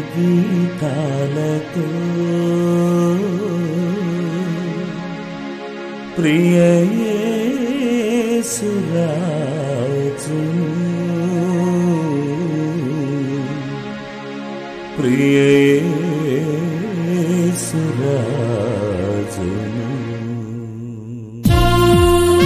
గీతాలతో ప్రియ యేసురాజు ప్రియ యేసురాజు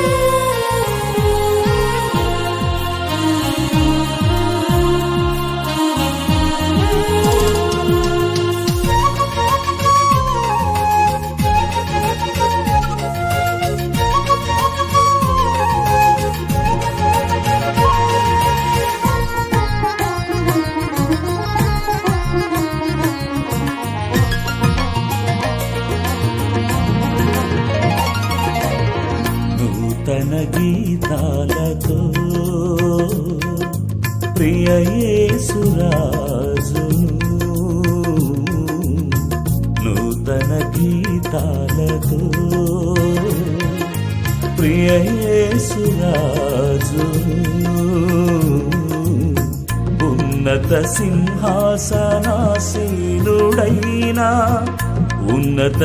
నూతన గీతాలతో ప్రియ యేసురాజును నూతన గీతాలతో ప్రియ యేసురాజును ఉన్నత సింహాసనాసీనుడైనా ఉన్నత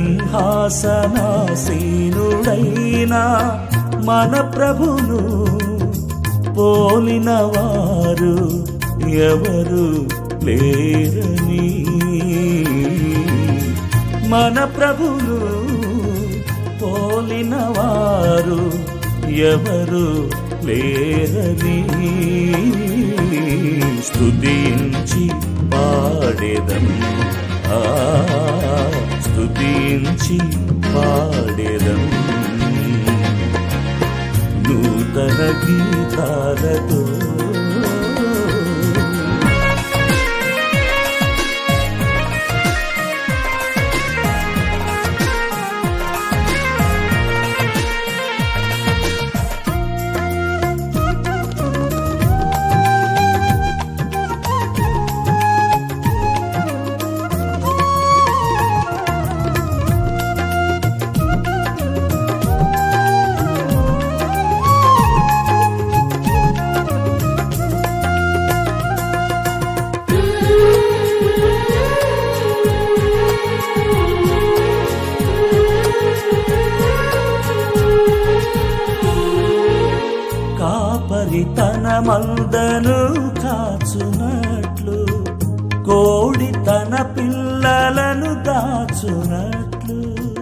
సింహాసనాసీనుడైనా మన ప్రభును పోలిన వారు ఎవరు లేరని మన ప్రభును పోలిన వారు ఎవరు లేరని స్తుతించి పాడేదం ఆ స్తుతించి పాడేదం నూతన గీతాలతో కాపరి తన మందను కాచునట్లు కోడి తన పిల్లలను దాచునట్లు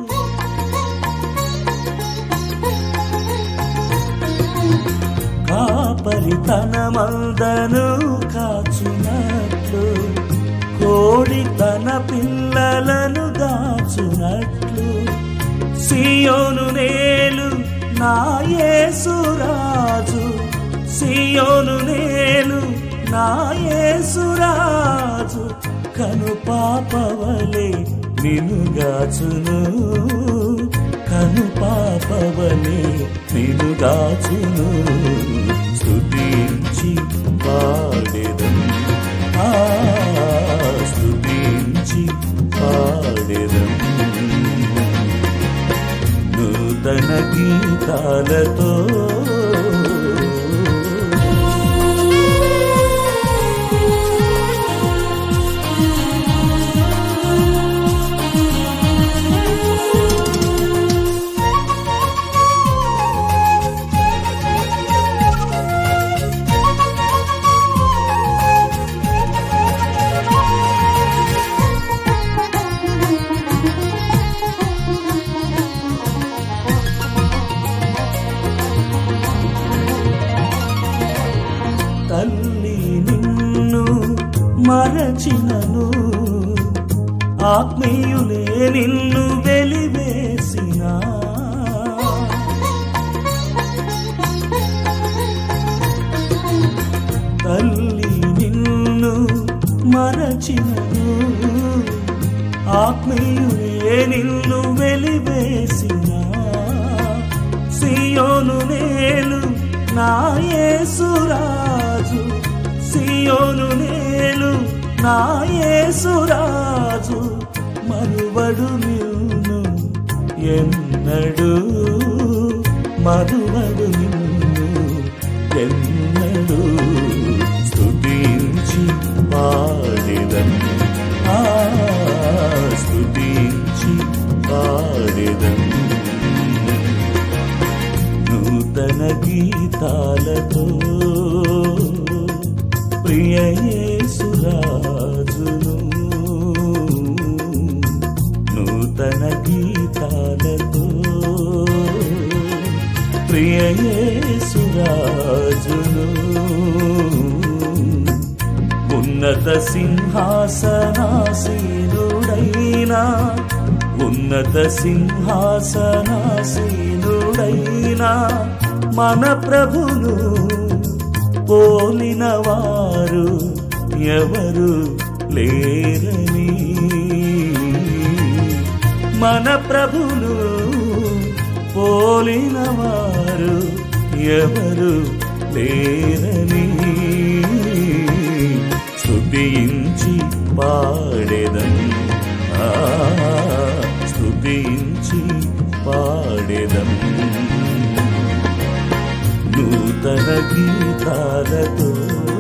కాపరి తన మందను కాచునట్లు కోడి తన పిల్లలను దాచునట్లు సియోను నేలు నా యేసురాజు సియోను నేలు నా యేసురాజు కను పాపవలే నినుగాచును కను పాపవలే నినుగాచును స్తుతించి పాడేదం ఆ స్తుతించి పాడేదం నూతన గీతాలతో తల్లి నిన్ను మరచినను ఆత్మీయులే నిన్ను వెలివేసిన తల్లి నిన్ను మరచినను ఆత్మీయులే నిన్ను వెలివేసిన సియోను నేలు నా యేసురాజు సియోను నేలు నా యేసురాజు మరువడు నిన్ను ఎన్నడు మరువడు నిన్ను ఎన్నడు స్తుతించి పాడిన పాడెదన్ ఆ స్తుతించి పాడెదన్ నూతన గీతాలతో ప్రియ యేసురాజును నూతన గీతాలతో ప్రియ యేసురాజును ఉన్నత సింహాసనాసీనుడైనా ఉన్నత సింహాసనాసీనుడైనా మన ప్రభును పోలిన వారు ఎవరు లేరని మన ప్రభును పోలిన వారు ఎవరు లేరని స్తుతించి పాడెదం ఆ స్తుతించి పాడెదం నూతన గీతాలతో